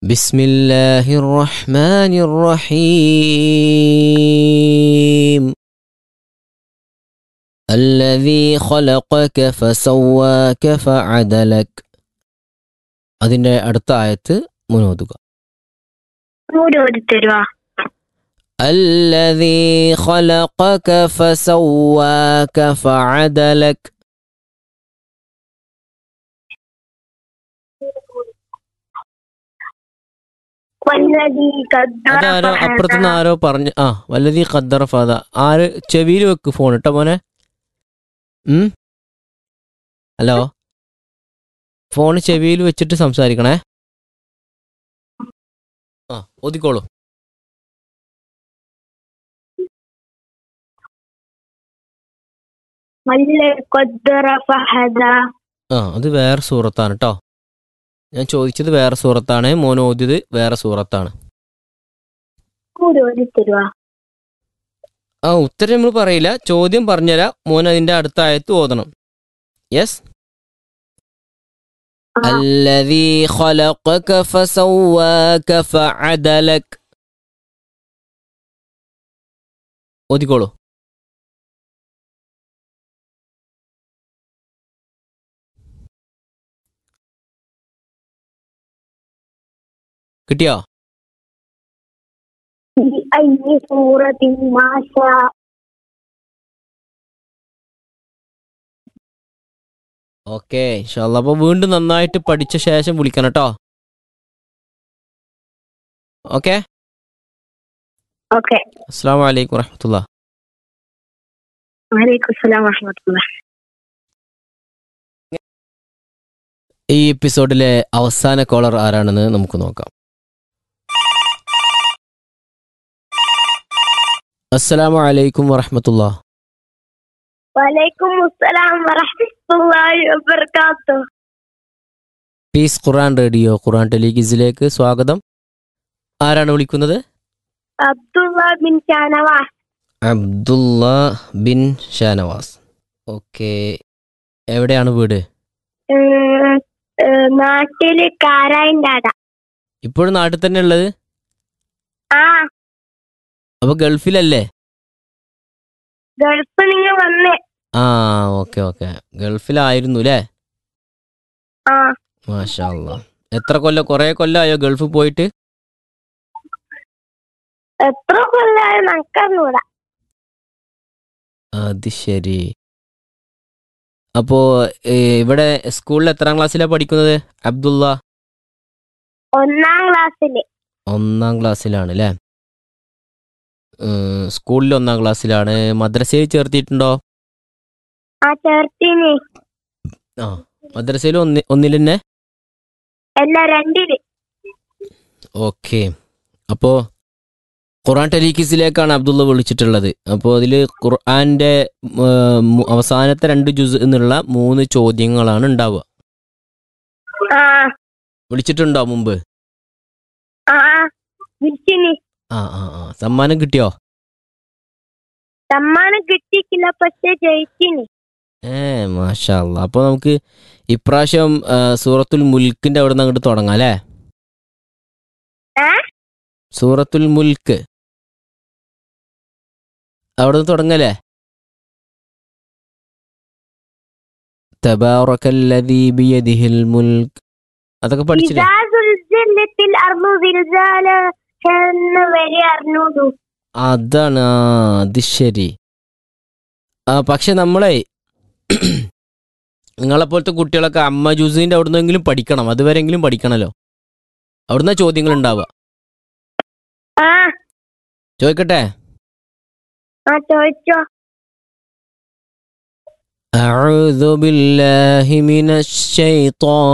بسم الله الرحمن الرحيم الذي خلقك فسواك فعدلك അതിൻ്റെ അടുത്ത ആയത്ത് മുന്നോട്ടുക കൂടി ഓടി തരുവാ الذي خلقك فسواك فعدلك വല്ലതി ഖദ്ദറ അതാരോ ഫഹദ. അപ്പുറത്തുനിന്ന് ആരോ പറഞ്ഞു ആ വല്ലതി ഖദ്ദറ ഫാദ ആര് ചെവിയിൽ വെക്ക് ഫോൺ ഇട്ടോ മോനെ ഉം ഹലോ ഫോൺ ചെവിയിൽ വെച്ചിട്ട് സംസാരിക്കണേ ആ ഒതുക്കോളൂ വല്ലതി ഖദ്ദറ ഫഹദ. ആ അത് വേറെ സൂറത്താണ് കേട്ടോ ഞാൻ ചോദിച്ചത് വേറെ സൂറത്താണ് മോൻ ഓതിയത് വേറെ സൂറത്താണ് കൂടി ഓടി തരുവാ ആ ഉത്തരം നമ്മൾ പറയില്ല ചോദ്യം പറഞ്ഞുതരാം മോൻ അതിന്റെ അടുത്ത ആയത്ത് ഓതണം യെസ് ആ. الذي خلقك فسواك فعدلك ഓതിക്കോളൂ കിട്ടിയോ بأي سورة ما شاء ഓക്കെ ഇൻഷാല്ല അപ്പൊ വീണ്ടും നന്നായിട്ട് പഠിച്ച ശേഷം വിളിക്കണം കേട്ടോ ഓക്കെ ഓക്കെ അസ്സാം വലൈക്കും വറഹമത്തുള്ള വലൈക്കും സ്സലാം വറഹ്മത്തുള്ളാഹി ഈ എപ്പിസോഡിലെ അവസാന കോളർ ആരാണെന്ന് നമുക്ക് നോക്കാം അസ്സലാമു അലൈക്കും വറഹമത്തുള്ള വലൈക്കും അസ്സലാം വറഹ്മത്തുള്ളാഹി വബറകാതുഹു പീസ് ഖുറാൻ റേഡിയോ ഖുറാൻ ടെലിഗിസിലേക്ക് സ്വാഗതം ആരാണ് വിളിക്കുന്നത് അബ്ദുള്ള ബിൻ ഷാനവാസ് അബ്ദുള്ള ബിൻ ഷാനവാസ് ഓക്കെ എവിടെയാണ് വീട് ഏഹ്, ഏഹ്, നാട്ടില് കാരായിണ്ടാട ഇപ്പോഴും നാട്ടിൽ തന്നെ ഉള്ളത് ആ അപ്പൊ ഗൾഫിലല്ലേ ഗൾഫ് നിങ്ങൾ വന്നേ ആ ഓക്കെ ഓക്കെ ഗൾഫിലായിരുന്നു അല്ലേ ആ മാഷാ അല്ലാ. എത്ര കൊല്ലം കുറെ കൊല്ലമായോ ഗൾഫിൽ പോയിട്ട് എത്ര കൊല്ലായ നമുക്കറിഞ്ഞൂടാ അത് ശരി അപ്പോ ഏ, ഇവിടെ സ്കൂളിൽ എത്രാം ക്ലാസ്സിലാ പഠിക്കുന്നത് അബ്ദുള്ള ഒന്നാം ക്ലാസ്സില് ഒന്നാം ക്ലാസ്സിലാണ് അല്ലേ ഉം, സ്കൂളിൽ ഒന്നാം ക്ലാസ്സിലാണ് മദ്രസയിൽ ചേർത്തിട്ടുണ്ടോ ആ ചേർത്തിന് ആ മദ്രസയിൽ ഒന്ന് ഒന്നിൽ തന്നെ എല്ലാ രണ്ടില് ഓക്കെ അപ്പോൾ ഖുറാൻ ടെലിക്കിസിലേക്കാണ് അബ്ദുള്ള വിളിച്ചിട്ടുള്ളത് അപ്പോൾ അതിൽ ഖുർആന്റെ ഉം, അവസാനത്തെ രണ്ട് ജുസ് എന്നുള്ള മൂന്ന് ചോദ്യങ്ങളാണ് ഉണ്ടാവുക ആ വിളിച്ചിട്ടുണ്ടോ മുമ്പ് ആ വിളിച്ചിന് ആ ആ ആ സമ്മാനം കിട്ടിയോ സമ്മാനം കിട്ടിയിട്ടില്ല പക്ഷെ ജയിച്ചിന് ഏ മാഷാ അല്ലാ അപ്പോൾ നമുക്ക് ഇപ്രാവശ്യം ആ, സൂറത്തുൽ മുൽക്കിന്റെ അവിടെ നിന്ന് അങ്ങോട്ട് തുടങ്ങാം അല്ലേ ഏ സൂറത്തുൽ മുൽക്ക് അവിടെ നിന്ന് തുടങ്ങല്ലേ തബാറക്കല്ലദീ ബിയദിഹിൽ മുൽക്ക് അതൊക്കെ പഠിച്ചില്ലേ ഇതാ സുൽസിലത്തിൽ അർന്നു സിൽസാല എന്ന് വരെ അറിഞ്ഞൂടു അതാണ് ആ അത് ശരി ആ പക്ഷെ നമ്മളെ നിങ്ങളെപ്പോലത്തെ കുട്ടികളൊക്കെ അമ്മ ജൂസിന്റെ അവിടുന്നെങ്കിലും പഠിക്കണം അതുവരെങ്കിലും പഠിക്കണമല്ലോ അവിടുന്ന് ചോദ്യങ്ങൾ ഉണ്ടാവുക ആ ചോദിക്കട്ടെ ആ ചോദിച്ചോ أعوذ بالله من الشيطان